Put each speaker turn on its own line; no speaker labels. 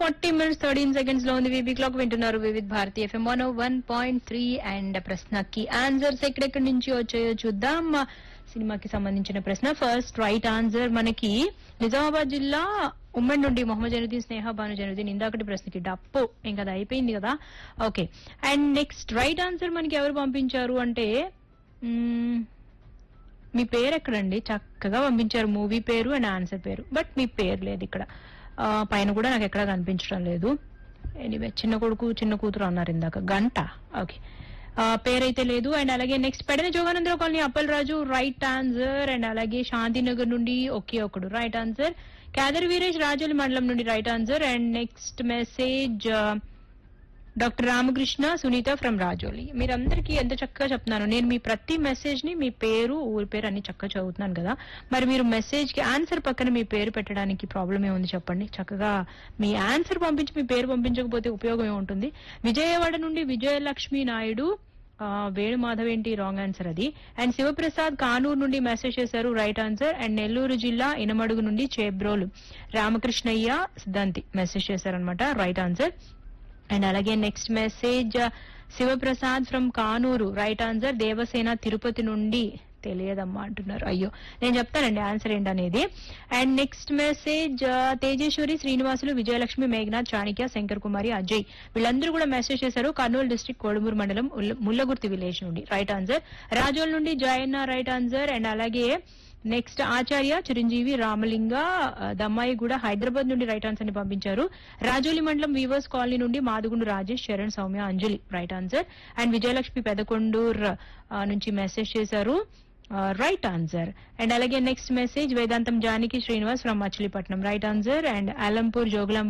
forty minutes thirteen seconds లో ఉంది VB clock వింటున్నారు Vividh Bharati FM one one point three and ప్రశ్నకి ఆన్సర్స్ ఎక్కడెక్కడి నుంచి వచ్చాయో చూద్దాం సినిమాకి సంబంధించిన ప్రశ్న ఫస్ట్ రైట్ ఆన్సర్ మనకి నిజామాబాద్ జిల్లా ఉమ్మడి నుండి మొహమ్మద్ జనుద్దీన్ స్నేహ భాను జనుద్దీన్ ఇందాకటి ప్రశ్నకి డప్పు ఇంకా అది అయిపోయింది కదా okay and next right answer మనకి ఎవరు పంపించారు అంటే మ్మ్, మీ పేరు ఎక్కడండి చక్కగా పంపించారు మూవీ పేరు అండ్ ఆన్సర్ పేరు బట్ మీ పేరు లేదు ఇక్కడ ఆ, పైన కూడా నాకు ఎక్కడ కనిపించడం లేదు ఎనీవే చిన్న కొడుకు చిన్న కూతురు అన్నారు ఇందాక గంట ఓకే పేరైతే లేదు అండ్ అలాగే next Pedana Joganandarao colony Appal Raju right answer and అలాగే శాంతినగర్ నుండి ఒకే ఒకడు రైట్ ఆన్సర్ కేదర్ వీరేష్ రాజోలి మండలం నుండి right answer and next message doctor Ramakrishna Sunitha from Rajoli మీరందరికీ ఎంత చక్కగా చెప్తున్నాను నేను మీ ప్రతి మెసేజ్ ని మీ పేరు ఊరి పేరు అన్ని చక్కగా చదువుతున్నాను కదా మరి మీరు మెసేజ్ కి ఆన్సర్ పక్కన మీ పేరు పెట్టడానికి ప్రాబ్లం ఏముంది చెప్పండి చక్కగా మీ ఆన్సర్ పంపించి మీ పేరు పంపించకపోతే ఉపయోగం ఏముంటుంది విజయవాడ నుండి విజయలక్ష్మి నాయుడు ఆ, వేణు మాధవ్ ఏంటి రాంగ్ ఆన్సర్ అది అండ్ శివప్రసాద్ కానూరు నుండి మెసేజ్ చేశారు రైట్ ఆన్సర్ అండ్ నెల్లూరు జిల్లా ఇనమడుగు నుండి చేబ్రోలు రామకృష్ణయ్య సిద్ధాంతి మెసేజ్ చేశారనమాట రైట్ ఆన్సర్ అండ్ అలాగే next message Sivaprasad from Kanuru right answer Devasena Tirupati నుండి తెలియదమ్మా అంటున్నారు అయ్యో నేను చెప్తానండి ఆన్సర్ ఏంటనేది and next message Tejeswari Srinivasulu Vijayalakshmi Meghanath Chanikya Shankar Kumari Ajay వీళ్ళందరూ కూడా మెసేజ్ చేశారు కర్నూలు డిస్ట్రిక్ట్ కోడుమూరు మండలం ఉల్ల- ముల్లగుర్తి విలేజ్ నుండి రైట్ ఆన్సర్ రాజోల్ నుండి జయన్న రైట్ ఆన్సర్ అండ్ అలాగే నెక్స్ట్ ఆచార్య చిరంజీవి రామలింగ ఆ, దమ్మాయి కూడా హైదరాబాద్ నుండి రైట్ ఆన్సర్ ని పంపించారు రాజోలి మండలం వీవర్స్ కాలనీ నుండి Madugundu Rajesh Charan Soumya Anjali right answer and Vijayalakshmi Pedakondur ఆ, నుంచి మెసేజ్ చేశారు రైట్ ఆన్సర్ అండ్ అలాగే next message Vedantam Janaki Srinivas from Machilipatnam right answer and Alampur జోగులాం